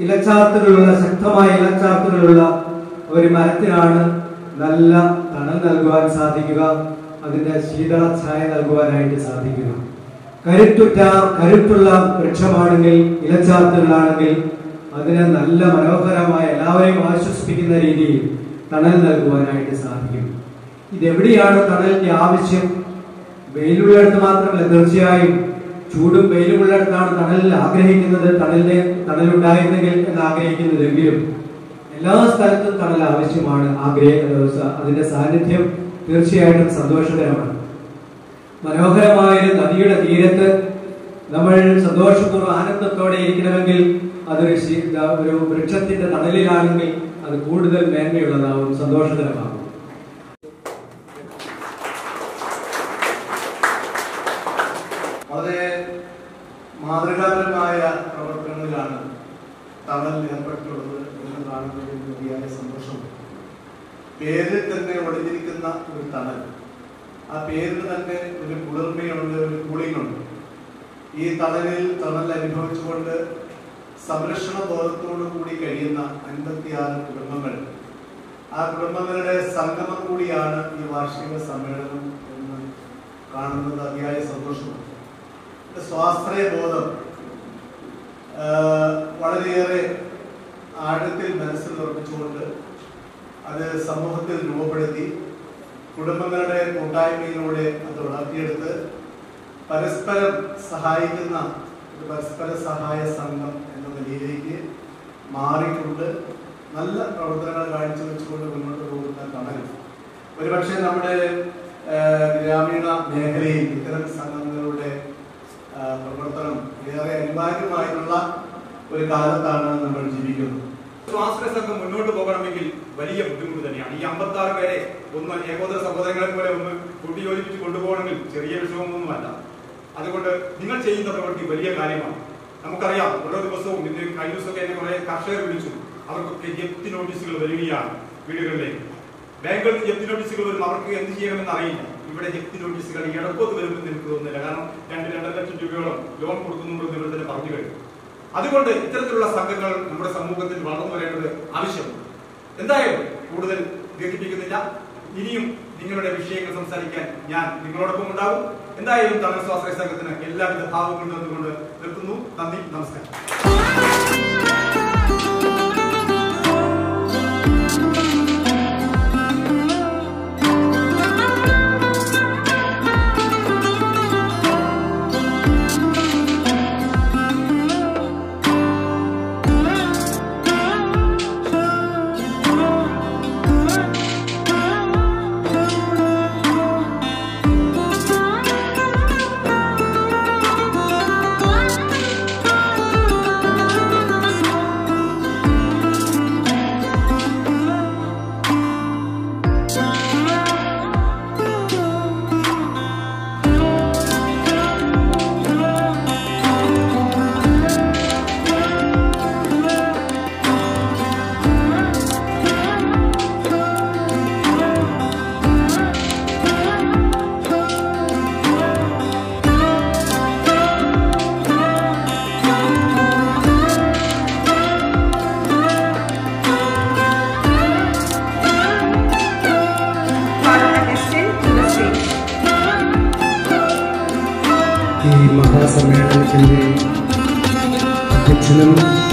ഇലച്ചാർത്തുകളുള്ള ശക്തമായ ഇലച്ചാർത്തുകളുള്ള ഒരു മരത്തിനാണ് നല്ല തണൽ നൽകുവാൻ സാധിക്കുക അതിന്റെ ശീതള ഛായ നൽകുവാനായിട്ട് സാധിക്കുക കരുത്തുറ്റ കരുത്തുള്ള വൃക്ഷമാണെങ്കിൽ ഇലച്ചാർത്തുകളാണെങ്കിൽ അതിന് നല്ല മനോഹരമായ എല്ലാവരെയും ആശ്വസിപ്പിക്കുന്ന രീതിയിൽ തണൽ നൽകുവാനായിട്ട് സാധിക്കും ഇതെവിടെയാണ് തണലിന്റെ ആവശ്യം വെയിലുള്ളിടത്ത് മാത്രമല്ല തീർച്ചയായും ചൂടും വെയിലുമുള്ളിടത്താണ് തണലിൽ ആഗ്രഹിക്കുന്നത് തണലിനെ തണലുണ്ടായിരുന്നെങ്കിൽ എന്ന് ആഗ്രഹിക്കുന്നതെങ്കിലും എല്ലാ സ്ഥലത്തും തണൽ ആവശ്യമാണ് ആഗ്രഹ അതിന്റെ സാന്നിധ്യം തീർച്ചയായിട്ടും സന്തോഷകരമാണ് മനോഹരമായ ഒരു നദിയുടെ തീരത്ത് നമ്മൾ സന്തോഷപൂർവ്വം ആനന്ദത്തോടെ ഇരിക്കണമെങ്കിൽ അതൊരു ശീ- ഒരു വൃക്ഷത്തിന്റെ തണലിലാണെങ്കിൽ അത് കൂടുതൽ മേന്മയുള്ളതാവും സന്തോഷകരമാകും വളരെ മാതൃകാപരമായ പ്രവർത്തനങ്ങളിലാണ് തണൽ ഏർപ്പെട്ടിട്ടുള്ളത് എന്ന് കാണുന്നതിൽ വലിയ സന്തോഷം പേരിൽ തന്നെ ഒളിഞ്ഞിരിക്കുന്ന ഒരു തണൽ ആ പേരിൽ തന്നെ ഒരു കുളിർമയുണ്ട് ഒരു കൂളിംഗുണ്ട് ഈ തണലിൽ തണൽ അനുഭവിച്ചുകൊണ്ട് സംരക്ഷണ ബോധത്തോടു കൂടി കഴിയുന്ന അൻപത്തിയാറ് കുടുംബങ്ങൾ ആ കുടുംബങ്ങളുടെ സംഗമം കൂടിയാണ് ഈ വാർഷിക സമ്മേളനം എന്ന് കാണുന്നത് അതിയായ സന്തോഷമാണ് ഇത് സ്വാശ്രയ ബോധം ആ, വളരെയേറെ ആഴത്തിൽ മനസ്സിൽ ഉറപ്പിച്ചുകൊണ്ട് അത് സമൂഹത്തിൽ രൂപപ്പെടുത്തി കുടുംബങ്ങളുടെ കൂട്ടായ്മയിലൂടെ അത് വളർത്തിയെടുത്ത് പരസ്പരം സഹായിക്കുന്ന ഒരു പരസ്പര സഹായ സംഘം എന്ന നിലയിലേക്ക് മാറിക്കൊണ്ട് നല്ല പ്രവർത്തനങ്ങൾ കാഴ്ചവെച്ചുകൊണ്ട് മുന്നോട്ട് പോകുന്ന തണൽ ഒരുപക്ഷെ നമ്മുടെ ആ, ഗ്രാമീണ മേഖലയിൽ ഇത്തരം സംഘങ്ങളുടെ ആ, പ്രവർത്തനം ഏറെ അനിവാര്യമായിട്ടുള്ള ഒരു കാലത്താണ് നമ്മൾ ജീവിക്കുന്നത് സ്വാശ്രയ സംഘം മുന്നോട്ട് പോകണമെങ്കിൽ വലിയ ബുദ്ധിമുട്ട് തന്നെയാണ് ഈ അമ്പത്തി ആറ് പേരെ ഒന്ന് ഏകോദര സഹോദരങ്ങളെ പോലെ ഒന്ന് കൂട്ടിയോജിപ്പിച്ച് കൊണ്ടുപോകണമെങ്കിൽ ചെറിയ വിഷയമൊന്നുമല്ല അതുകൊണ്ട് നിങ്ങൾ ചെയ്യുന്ന പ്രവൃത്തി വലിയ കാര്യമാണ് നമുക്കറിയാം ഓരോ ദിവസവും ഇന്ന് കഴിഞ്ഞ ദിവസമൊക്കെ എന്നെ കുറെ കർഷകർ വിളിച്ചു അവർക്കൊക്കെ ജപ്തി നോട്ടീസുകൾ വരികയാണ് വീടുകളിലേക്ക് ബാങ്കുകളിൽ നിന്ന് ജപ്തി നോട്ടീസുകൾ വരും അവർക്ക് എന്ത് ചെയ്യണമെന്ന് അറിയില്ല ഇവിടെ ജപ്തി നോട്ടീസുകൾ ഇടക്കോത്ത് വരുമെന്ന് എനിക്ക് തോന്നുന്നില്ല കാരണം രണ്ട് രണ്ടര ലക്ഷം രൂപയോളം ലോൺ കൊടുക്കുന്നുണ്ടെന്ന് ഇവിടെ തന്നെ പറഞ്ഞു കഴിഞ്ഞു അതുകൊണ്ട് ഇത്തരത്തിലുള്ള സംഘങ്ങൾ നമ്മുടെ സമൂഹത്തിൽ വളർന്നു വരേണ്ടത് ആവശ്യമാണ് എന്തായാലും കൂടുതൽ ദീർഘിപ്പിക്കുന്നില്ല ഇനിയും നിങ്ങളുടെ വിഷയങ്ങൾ സംസാരിക്കാൻ ഞാൻ നിങ്ങളോടൊപ്പം ഉണ്ടാവും എന്തായാലും തമിഴ് സ്വാശ്രയ സംഘത്തിന് എല്ലാവിധ ഭാവങ്ങളും തന്നുകൊണ്ട് നിർത്തുന്നു നന്ദി നമസ്കാരം Father Augustine to the stage. ഈ മഹാസമ്മേളനത്തിന്റെ അധ്യക്ഷനും